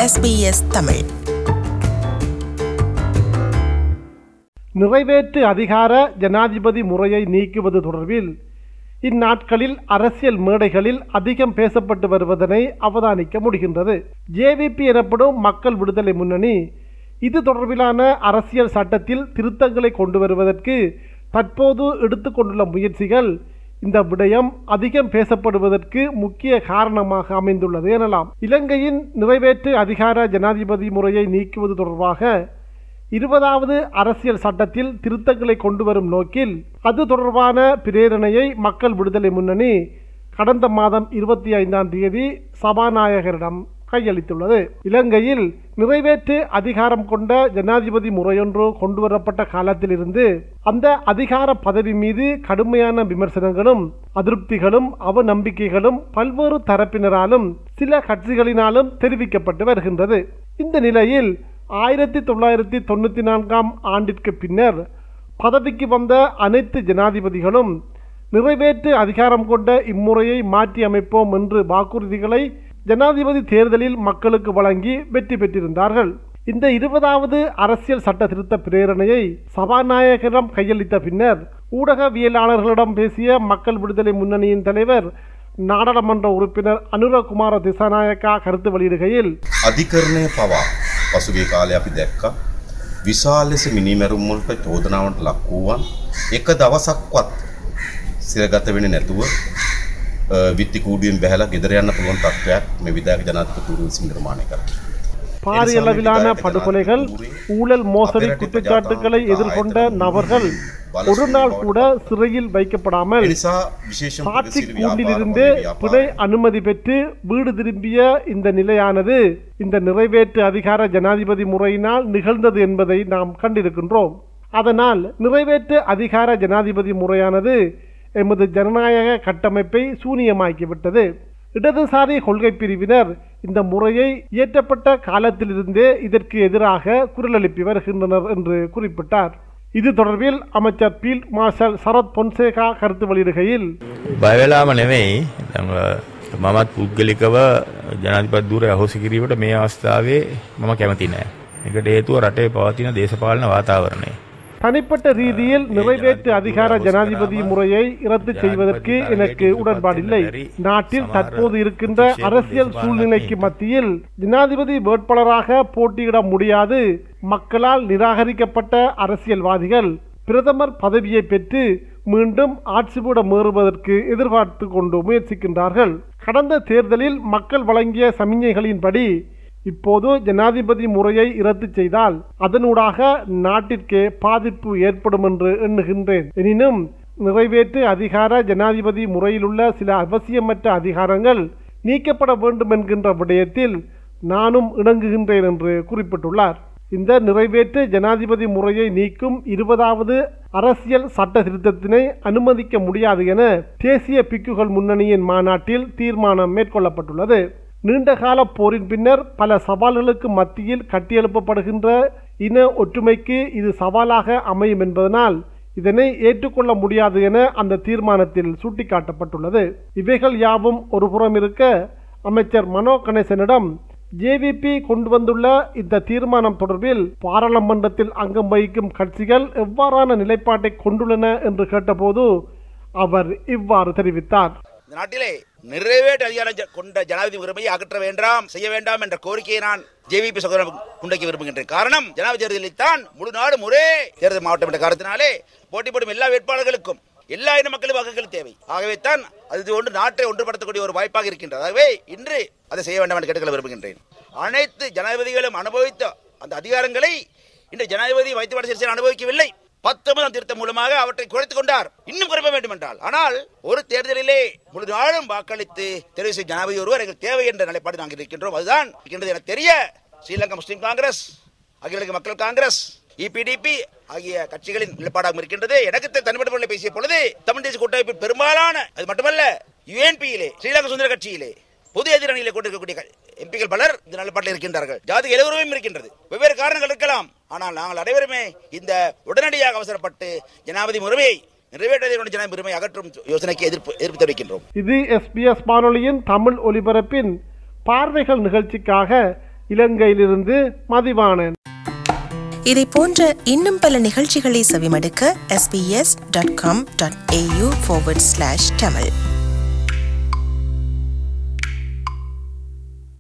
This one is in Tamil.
SBS தமிழ் நிறைவேற்று அதிகார ஜனாதிபதி முறையை நீக்குவது தொடர்பில் இந்நாட்களில் அரசியல் மேடைகளில் அதிகம் பேசப்பட்டு வருவதனை அவதானிக்க முடிகின்றது ஜேவிபி எனப்படும் மக்கள் விடுதலை முன்னணி இது தொடர்பிலான அரசியல் சட்டத்தில் திருத்தங்களை கொண்டு வருவதற்கு தற்போது எடுத்துக்கொண்டுள்ள முயற்சிகள் இந்த விடயம் அதிகம் பேசப்படுவதற்கு முக்கிய காரணமாக அமைந்துள்ளது எனலாம் இலங்கையின் நிறைவேற்று அதிகார ஜனாதிபதி முறையை நீக்குவது தொடர்பாக இருபதாவது அரசியல் சட்டத்தில் திருத்தங்களை கொண்டு வரும் நோக்கில் அது தொடர்பான பிரேரணையை மக்கள் விடுதலை முன்னணி கடந்த மாதம் இருபத்தி ஐந்தாம் தேதி சபாநாயகரிடம் கையளித்துள்ளது இலங்கையில் நிறைவேற்று அதிகாரம் கொண்ட ஜனாதிபதி முறையொன்று கொண்டுவரப்பட்ட காலத்திலிருந்து அந்த அதிகார பதவி மீது கடுமையான விமர்சனங்களும் அதிருப்திகளும் அவநம்பிக்கைகளும் பல்வேறு தரப்பினராலும் சில கட்சிகளினாலும் தெரிவிக்கப்பட்டு வருகின்றது இந்த நிலையில் ஆயிரத்தி தொள்ளாயிரத்தி தொண்ணூற்றி நான்காம் ஆண்டிற்கு பின்னர் பதவிக்கு வந்த அனைத்து ஜனாதிபதிகளும் நிறைவேற்று அதிகாரம் கொண்ட இம்முறையை மாற்றி அமைப்போம் என்று வாக்குறுதிகளை ஜனாதிபதி தேர்தலில் மக்களுக்கு வழங்கி வெற்றி பெற்றிருந்தார்கள் இந்த இருபதாவது அரசியல் சட்ட திருத்த பிரேரணையை சபாநாயகரிடம் கையளித்த பின்னர் ஊடகவியலாளர்களிடம் பேசிய மக்கள் விடுதலை முன்னணியின் தலைவர் நாடாளுமன்ற உறுப்பினர் அனுரகுமார திசாநாயக்கா கருத்து வெளியிடுகையில் අධිකරණය පවා පසුගේ කාලය අපි දැක්ක විශාල් ලෙස මිනිමැරුම්මුල්ට චෝදනාවට ලක්වූවන් එක දවසක්වත් සිරගත වෙන නැතුව අ, විත්ති කූඩුවෙන් බැහලා ගෙදර යන්න පුළුවන් තත්ත්වයක් මේ විදායක ජනාධිපතිවරු විසින් නිර්මාණය කරා. பாரியளவிலான படுகொலைகள் ஊழல் மோசடி குற்றச்சாட்டுகளை எதிர்கொண்ட நபர்கள் ஒரு நாள் கூட சிறையில் வைக்கப்படாமல் එනිසා විශේෂම சாட்சி ප්‍රගතිශීලී கூண்டிலிருந்து ව්‍යාපාර பிணை அனுமதி பெற்று வீடு திரும்பிய இந்த நிலையானது இந்த நிறைவேற்று அதிகார ஜனாதிபதி முறையினால் நிகழ்ந்தது என்பதை நாம் கண்டிருக்கின்றோம் அதனால் நிறைவேற்று அதிகார ஜனாதிபதி முறையானது எமது ஜனநாயக கட்டமைப்பை சூனியமாக்கிவிட்டது இடதுசாரி கொள்கை பிரிவினர் இந்த முறையை இயற்றப்பட்ட காலத்திலிருந்தே இதற்கு எதிராக குரல் எழுப்பி வருகின்றனர் என்று குறிப்பிட்டார் இது தொடர்பில் அமைச்சர் பீல்ட் மார்ஷல் சரத் பொன்சேகா கருத்து வெளியிடுகையில் බයවෙලාම නෙවෙයි දැන්, අ, මමත් පුද්ගලිකව ජනාධිපති ධූරය අහෝසි කිරීමට මේ අවස්ථාවේ මම කැමති නෑ. එකට හේතුව රටේ පවතින දේශපාලන වාතාවරණය. தனிப்பட்ட ரீதியில் நிறைவேற்று அதிகார ஜனாதிபதி முறையை ரத்து செய்வதற்கு எனக்கு உடன்பாடில்லை நாட்டில் தற்போது இருக்கின்ற அரசியல் சூழ்நிலைக்கு மத்தியில் ஜனாதிபதி வேட்பாளராக போட்டியிட முடியாது மக்களால் நிராகரிக்கப்பட்ட அரசியல்வாதிகள் பிரதமர் பதவியை பெற்று மீண்டும் ஆட்சிபூட மேறுவதற்கு எதிர்பார்த்து கொண்டு முயற்சிக்கின்றார்கள் கடந்த தேர்தலில் மக்கள் வழங்கிய சமிஞ்ஞைகளின்படி இப்போது ஜனாதிபதி முறையை ரத்து செய்தால் அதனூடாக நாட்டிற்கே பாதிப்பு ஏற்படும் என்று எண்ணுகின்றேன் எனினும் நிறைவேற்று அதிகார ஜனாதிபதி முறையிலுள்ள சில அவசியமற்ற அதிகாரங்கள் நீக்கப்பட வேண்டும் என்கின்ற விடயத்தில் நானும் இணங்குகின்றேன் என்று குறிப்பிட்டுள்ளார் இந்த நிறைவேற்று ஜனாதிபதி முறையை நீக்கும் இருபதாவது அரசியல் சட்ட திருத்தத்தினை அனுமதிக்க முடியாது என தேசிய பிக்குகள் முன்னணியின் மாநாட்டில் தீர்மானம் மேற்கொள்ளப்பட்டுள்ளது நீண்டகால போரின் பின்னர் பல சவால்களுக்கு மத்தியில் கட்டியெழுப்பப்படுகின்ற இன ஒற்றுமைக்கு இது சவாலாக அமையும் என்பதனால் இதனை ஏற்றுக்கொள்ள முடியாது என அந்த தீர்மானத்தில் சுட்டிக்காட்டப்பட்டுள்ளது இவைகள் யாவும் ஒருபுறம் இருக்க அமைச்சர் மனோ கணேசனிடம் ஜேவிபி கொண்டு வந்துள்ள இந்த தீர்மானம் தொடர்பில் பாராளுமன்றத்தில் அங்கம் வகிக்கும் கட்சிகள் எவ்வாறான நிலைப்பாட்டை கொண்டுள்ளன என்று கேட்டபோது அவர் இவ்வாறு தெரிவித்தார் இந்த நாட்டிலே நிறைவேற்று அதிகாரம் ஜ- கொண்ட ஜனாதிபதி உரிமையை அகற்ற வேண்டாம் செய்ய வேண்டாம் என்ற கோரிக்கையை நான் ஜேவிபி சகோதரன் முன்வைக்க விரும்புகின்றேன் காரணம் ஜனாதிபதி தேர்தலில் தான் முழு நாடு ஒரே தேர்தல் மாவட்டம் என்ற காரணத்தினாலே போட்டி போடும் எல்லா வேட்பாளர்களுக்கும் எல்லா இன மக்களும் வாக்குகள் தேவை ஆகவே தான் அது ஒன்று நாட்டை ஒன்றுபடுத்தக்கூடிய ஒரு வாய்ப்பாக இருக்கின்றது ஆகவே இன்று அதை செய்ய வேண்டாம் என்று கேட்டுக்கொள்ள விரும்புகின்றேன் அனைத்து ஜனாதிபதிகளும் அனுபவித்த அந்த அதிகாரங்களை இன்று ஜனாதிபதி வைத்தியபாட சிறிசேன அனுபவிக்கவில்லை பத்தொன்பதாம் திருத்தம் மூலமாக அவற்றை குறைத்துக் கொண்டார் இன்னும் குறைப்ப வேண்டும் என்றால் ஆனால் ஒரு தேர்தலிலே முழு நாளும் வாக்களித்து தெரிவு செய்யும் ஜனாதிபதி ஒருவர் எங்களுக்கு தேவை என்ற நிலைப்பாடு நாங்கள் இருக்கின்றோம் அதுதான் இருக்கின்றது எனக்கு தெரிய ஸ்ரீலங்கா முஸ்லிம் காங்கிரஸ் அகில இலங்கை மக்கள் காங்கிரஸ் இபிடிபி ஆகிய கட்சிகளின் நிலைப்பாடாகவும் இருக்கின்றது எனக்கு தெ- தனிப்பட்ட முறையில் பேசிய பொழுது தமிழ் தேசிய கூட்டமைப்பில் பெரும்பாலான அது மட்டுமல்ல யுஎன்பியிலே ஸ்ரீலங்கா சுதந்திர கட்சியிலே பொது எதிரணியிலே கொண்டிருக்கக்கூடிய எம்பிகள் பலர் இந்த நிலைப்பாட்டில் இருக்கின்றார்கள் ஜாதி எல்லோருமே இருக்கின்றது வெவ்வேறு காரணங்கள் இருக்கலாம் ஆனால் நாங்கள் அனைவருமே இந்த உடனடியாக அவசரப்பட்டு ஜனாதிபதி முறையை நிறைவேற்றுவதை ஜனாதிபதி உரிமை அகற்றும் யோசனைக்கு எதிர்ப்பு எதிர்ப்பு தெரிவிக்கின்றோம் இது எஸ்பிஎஸ் வானொலியின் தமிழ் ஒலிபரப்பின் பார்வைகள் நிகழ்ச்சிக்காக இலங்கையிலிருந்து மதிவாணன் இதை போன்ற இன்னும் பல நிகழ்ச்சிகளை செவிமடுக்க sbs.com.au forward slash tamil